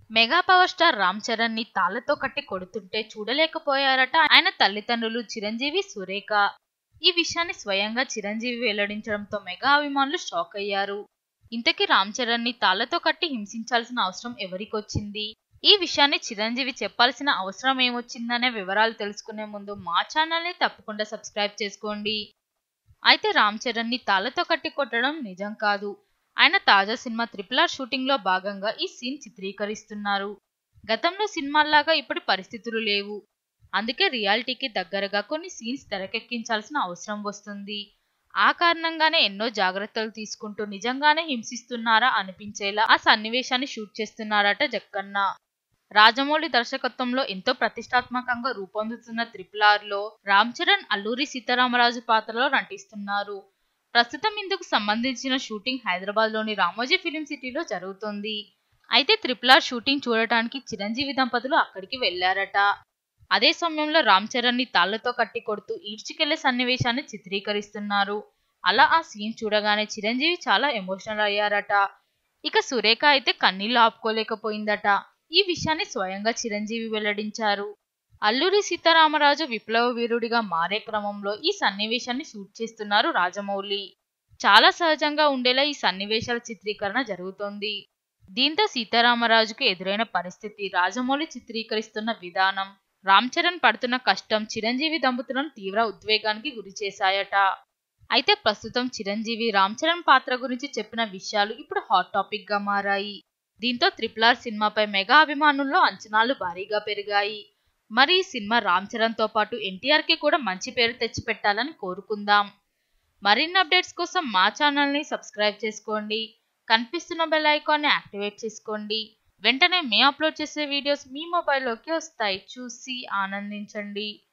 mega power star Ram Charan ని తాళ్లతో కట్టి కొడుతుంటే చూడలేకపోయారట ఆయన తల్లిదండ్రులు చిరంజీవి సురేఖ ఈ విషయాన్ని స్వయంగా చిరంజీవి వెల్లడించడంతో మెగా అభిమానులు షాక్ అయ్యారు ఇంతకీ రామ్ చరణ్ ని తాళ్లతో కట్టి హింసించాల్సిన అవసరం ఎవరికొచ్చింది ఈ విషయాన్ని చిరంజీవి చెప్పాల్సిన అవసరం ఏమొచ్చిందనే వివరాలు తెలుసుకునే ముందు మా ఛానల్ ని తప్పకుండా సబ్స్క్రైబ్ చేసుకోండి అయితే రామ్ చరణ్ ని తాళ్లతో కట్టి కొట్టడం నిజం కాదు ఆయన తాజా సినిమా త్రిపుల్ ఆర్ షూటింగ్ లో భాగంగా ఈ సీన్ చిత్రీకరిస్తున్నారు గతంలో సినిమాల్లాగా ఇప్పుడు పరిస్థితులు లేవు అందుకే రియాలిటీకి దగ్గరగా కొన్ని సీన్స్ తెరకెక్కించాల్సిన అవసరం వస్తుంది ఆ కారణంగానే ఎన్నో జాగ్రత్తలు తీసుకుంటూ నిజంగానే హింసిస్తున్నారా అనిపించేలా ఆ సన్నివేశాన్ని షూట్ చేస్తున్నారట జక్కన్న రాజమౌళి దర్శకత్వంలో ఎంతో ప్రతిష్టాత్మకంగా రూపొందుతున్న త్రిపుల్ ఆర్ లో రామ్ చరణ్ అల్లూరి సీతారామరాజు పాత్రలో నటిస్తున్నారు ప్రస్తుతం ఇందుకు సంబంధించిన షూటింగ్ హైదరాబాద్ లోని రామోజీ ఫిలిం సిటీలో జరుగుతుంది అయితే త్రిపుల్ ఆర్ షూటింగ్ చూడటానికి చిరంజీవి దంపతులు అక్కడికి వెళ్లారట అదే సమయంలో రామ్ చరణ్ ని తాళ్లతో కట్టి కొడుతూ ఈడ్చుకెళ్లే సన్నివేశాన్ని చిత్రీకరిస్తున్నారు అలా ఆ సీన్ చూడగానే చిరంజీవి చాలా ఎమోషనల్ అయ్యారట ఇక సురేఖ అయితే కన్నీళ్లు ఆపుకోలేకపోయిందట ఈ విషయాన్ని స్వయంగా చిరంజీవి వెల్లడించారు అల్లూరి సీతారామరాజు విప్లవ వీరుడిగా మారే క్రమంలో ఈ సన్నివేశాన్ని షూట్ చేస్తున్నారు రాజమౌళి చాలా సహజంగా ఉండేలా ఈ సన్నివేశాల చిత్రీకరణ జరుగుతోంది దీంతో సీతారామరాజుకు ఎదురైన పరిస్థితి రాజమౌళి చిత్రీకరిస్తున్న విధానం రామ్ చరణ్ పడుతున్న కష్టం చిరంజీవి దంపతులను తీవ్ర ఉద్వేగానికి గురి చేశాయట అయితే ప్రస్తుతం చిరంజీవి రామ్ చరణ్ పాత్ర గురించి చెప్పిన విషయాలు ఇప్పుడు హాట్ టాపిక్ గా మారాయి దీంతో త్రిపుల్ ఆర్ సినిమాపై మెగా అభిమానుల్లో అంచనాలు భారీగా పెరిగాయి మరి ఈ సినిమా రామ్ చరణ్ తో పాటు ఎన్టీఆర్ కి కూడా మంచి పేరు తెచ్చిపెట్టాలని కోరుకుందాం మరిన్ని అప్డేట్స్ కోసం మా ఛానల్ ని సబ్స్క్రైబ్ చేసుకోండి కనిపిస్తున్న బెల్ ఐకాన్ని యాక్టివేట్ చేసుకోండి వెంటనే మేము అప్లోడ్ చేసే వీడియోస్ మీ మొబైల్లోకి వస్తాయి చూసి ఆనందించండి